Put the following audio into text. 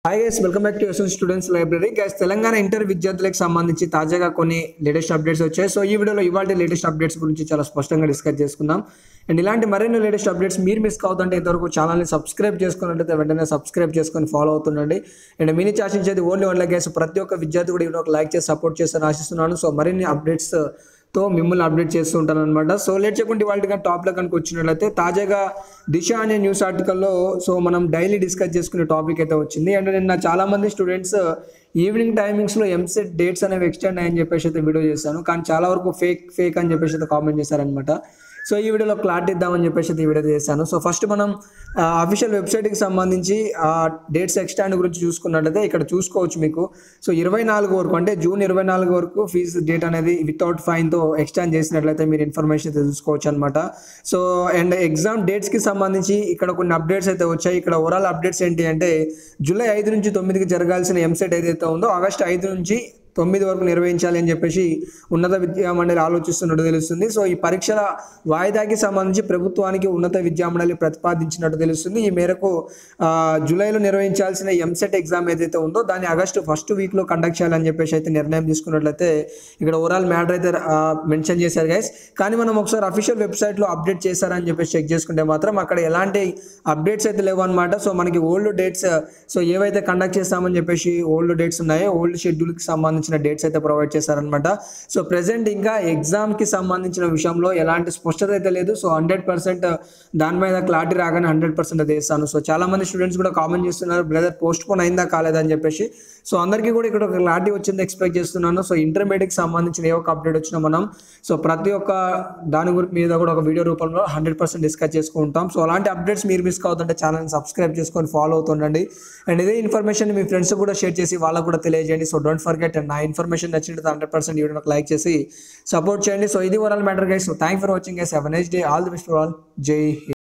hi guys welcome back to యూసన్ students library guys Telangana inter విద్యార్థులకు సంబంధించి తాజాగా కొన్ని లేటెస్ట్ అప్డేట్స్ వచ్చాయి సో ఈ వీడియోలో ఇవాళ లేటెస్ట్ అప్డేట్స్ గురించి చాలా స్పష్టంగా డిస్కస్ చేసుకుందాం అండ్ ఇలాంటి మరిన్ని లేటెస్ట్ అప్డేట్స్ మీరు మిస్ కావద్దంటే ఇంతవరకు ఛానల్ని సబ్స్క్రైబ్ చేసుకున్నట్లయితే వెంటనే సబ్స్క్రైబ్ చేసుకొని ఫాలో అవుతుండండి అండ్ మినీ ఆశించేది ఓన్లీ వన్ లైక్ గైస్ ప్రతి ఒక్క విద్యార్థి కూడా ఒక లైక్ చేసి సపోర్ట్ చేస్తారని ఆశిస్తున్నాను సో మరిన్ని అప్డేట్స్ తో మిమ్మల్ని అప్డేట్ చేస్తూ ఉంటాను అనమాట సో లేట్ చేయకుండా వాళ్ళకి టాప్లో కనుక వచ్చినట్లయితే తాజాగా దిశ అనే న్యూస్ ఆర్టికల్లో సో మనం డైలీ డిస్కస్ చేసుకునే టాపిక్ అయితే వచ్చింది అండ్ నిన్న చాలా మంది స్టూడెంట్స్ ఈవినింగ్ టైమింగ్స్లో ఎంసెట్ డేట్స్ అనేవి ఎక్స్టెండ్ అయ్యని చెప్పేసి అయితే వీడియో చేశాను కానీ చాలా వరకు ఫేక్ ఫేక్ అని చెప్పేసి అయితే కామెంట్ చేశారనమాట సో ఈ వీడియోలో క్లారిటీ ఇద్దామని చెప్పేసి అయితే ఈ వీడియో చేశాను సో ఫస్ట్ మనం అఫీషియల్ వెబ్సైట్కి సంబంధించి ఆ డేట్స్ ఎక్స్టాండ్ గురించి చూసుకున్నట్లయితే ఇక్కడ చూసుకోవచ్చు మీకు సో ఇరవై నాలుగు వరకు అంటే జూన్ ఇరవై నాలుగు వరకు ఫీజు డేట్ అనేది వితౌట్ ఫైన్తో ఎక్స్టాండ్ చేసినట్లయితే మీరు ఇన్ఫర్మేషన్ అయితే చూసుకోవచ్చు అనమాట సో అండ్ ఎగ్జామ్ డేట్స్కి సంబంధించి ఇక్కడ కొన్ని అప్డేట్స్ అయితే వచ్చాయి ఇక్కడ ఓవరాల్ అప్డేట్స్ ఏంటి అంటే జూలై ఐదు నుంచి తొమ్మిదికి జరగాల్సిన ఎంసెట్ ఏదైతే ఉందో ఆగస్ట్ ఐదు నుంచి తొమ్మిది వరకు నిర్వహించాలి అని చెప్పేసి ఉన్నత విద్యా మండలి ఆలోచిస్తున్నట్టు తెలుస్తుంది సో ఈ పరీక్షల వాయిదాకి సంబంధించి ప్రభుత్వానికి ఉన్నత విద్యా మండలి ప్రతిపాదించినట్టు తెలుస్తుంది ఈ మేరకు ఆ, జూలైలో నిర్వహించాల్సిన ఎంసెట్ ఎగ్జామ్ ఏదైతే ఉందో దాన్ని ఆగస్టు ఫస్ట్ వీక్లో కండక్ట్ చేయాలని చెప్పేసి అయితే నిర్ణయం తీసుకున్నట్లయితే ఇక్కడ ఓవరాల్ మ్యాటర్ అయితే మెన్షన్ చేశారు గైస్ కానీ మనం ఒకసారి అఫీషియల్ వెబ్సైట్లో అప్డేట్ చేశారని చెప్పేసి చెక్ చేసుకుంటే మాత్రం అక్కడ ఎలాంటి అప్డేట్స్ అయితే లేవు అనమాట సో మనకి ఓల్డ్ డేట్స్ సో ఏవైతే కండక్ట్ చేస్తామని చెప్పేసి ఓల్డ్ డేట్స్ ఉన్నాయో ఓల్డ్ షెడ్యూల్కి సంబంధించిన డేట్స్ అయితే ప్రొవైడ్ చేశారనమాట సో ప్రెసెంట్ ఇంకా ఎగ్జామ్కి సంబంధించిన విషయంలో ఎలాంటి స్పష్టత అయితే లేదు సో హండ్రెడ్ పర్సెంట్ దాని మీద క్లారిటీ రాగానే హండ్రెడ్ పర్సెంట్ అది వేస్తాను సో చాలా మంది స్టూడెంట్స్ కూడా కామెంట్ చేస్తున్నారు బ్రదర్ పోస్ట్ పోన్ అయిందా కాలేదా అని చెప్పేసి సో అందరికీ కూడా ఇక్కడ ఒక క్లారిటీ వచ్చింది ఎక్స్పెక్ట్ చేస్తున్నాను సో ఇంటర్మీడియట్కి సంబంధించిన ఏ ఒక్క అప్డేట్ వచ్చినా మనం సో ప్రతి ఒక్క దాని గురి మీద కూడా ఒక వీడియో రూపంలో హండ్రెడ్ పర్సెంట్ డిస్కస్ చేసుకుంటాం సో అలాంటి అప్డేట్స్ మీరు మిస్ కావద్దంటే ఛానల్ని సబ్స్క్రైబ్ చేసుకొని ఫాలో అవుతుండండి అండ్ ఇదే ఇన్ఫర్మేషన్ మీ ఫ్రెండ్స్ కూడా షేర్ చేసి వాళ్ళకు కూడా తెలియజేయండి సో డోంట్ ఫర్గెట్ నా ఇన్ఫర్మేషన్ నచ్చినట్టు హండ్రెడ్ పర్సెంట్ వీడియోకి లైక్ చేసి సపోర్ట్ చేయండి సో ఇది overall matter guys so thank for watching guys have next day all the best for all Jai Hind